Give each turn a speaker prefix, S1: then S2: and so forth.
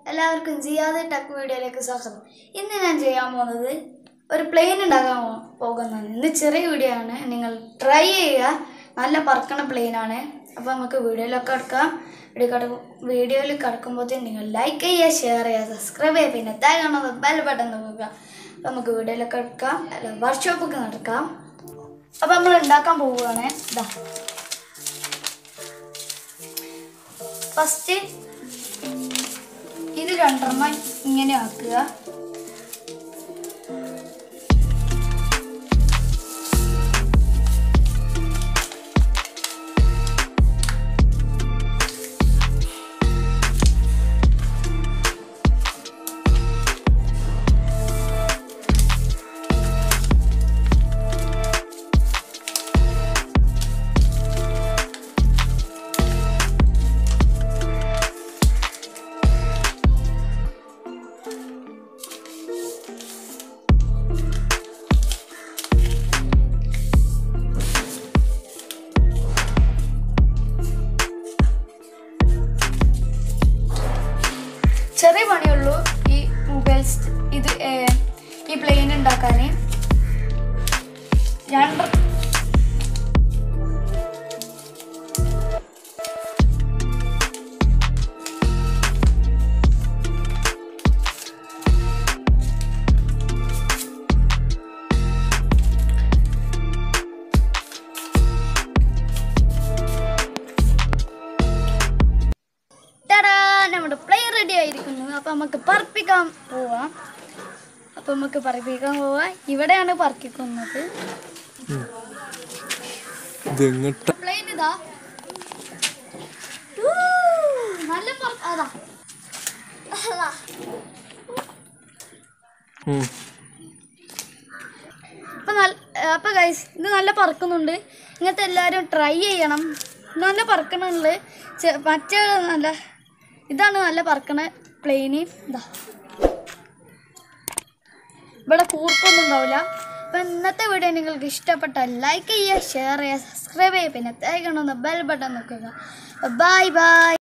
S1: എല്ലാവർക്കും ജിയാദ് ടെക് വീഡിയോയിലേക്ക് സ്വാഗതം ഇന്ന് ഞാൻ ചെയ്യാൻ പോകുന്നത് ഒരു പ്ലെയിൻ ഉണ്ടാക്കാൻ പോ- പോകുന്നതാണ് ഇന്ന് ചെറിയ വീഡിയോ ആണ് നിങ്ങൾ ട്രൈ ചെയ്യുക നല്ല പറക്കണ പ്ലെയിൻ ആണ് അപ്പോൾ നമുക്ക് വീഡിയോയിലൊക്കെ എടുക്കാം വീഡിയോ കിടക്കും വീഡിയോയിൽ കിടക്കുമ്പോഴത്തേക്കും നിങ്ങൾ ലൈക്ക് ചെയ്യുക ഷെയർ ചെയ്യുക സബ്സ്ക്രൈബ് ചെയ്യുക പിന്നെ താഴെ കാണുന്ന ബെൽ ബട്ടൺ നോക്കുക അപ്പോൾ നമുക്ക് വീഡിയോയിലൊക്കെ എടുക്കാം അല്ല വർക്ക്ഷോപ്പൊക്കെ നടക്കാം അപ്പോൾ നമ്മൾ ഉണ്ടാക്കാൻ പോവുകയാണ് ഇതാ ഫസ്റ്റ് ഇത് രണ്ടെണ്ണം ഇങ്ങനെ ആക്കുക ചെറിയ പണിയുള്ളൂ ഈ മൊബൈൽസ് ഇത് ഏ, ഈ പ്ലെയിൻ ഉണ്ടാക്കാൻ രണ്ട് ടാടാ നമ്മുടെ പ്ലെയിൻ റെഡി ആയിരിക്കുന്നു അപ്പൊ നമുക്ക് പറപ്പിക്കാൻ പോവാം അപ്പൊ നമുക്ക് പറപ്പിക്കാൻ പോവാം ഇവിടെയാണ് പറപ്പിക്കുന്നത്
S2: ഇതെങ്ങട്ട
S1: പ്ലെയിൻ ഇതാ ഊ, നല്ല പറ- അതാ അതാ. അപ്പൊ നല്ല അപ്പൊ ഗൈസ് ഇത് നല്ല പറക്കുന്നുണ്ട് ഇങ്ങനത്തെ എല്ലാവരും ട്രൈ ചെയ്യണം നല്ല പറക്കണുണ്ട് ചെ- മറ്റേ നല്ല ഇതാണ് നല്ല പറക്കണ പ്ലെയിന് ഇതാ ഇവിടെ കൂർപ്പൊന്നും ഉണ്ടാവില്ല അപ്പം ഇന്നത്തെ വീഡിയോ നിങ്ങൾക്ക് ഇഷ്ടപ്പെട്ടാൽ ലൈക്ക് ചെയ്യുക ഷെയർ ചെയ്യുക സബ്സ്ക്രൈബ് ചെയ്യുക പിന്നെ തേക്കണമെന്ന് ബെൽ ബട്ടൺ നോക്കുക ബൈ ബൈ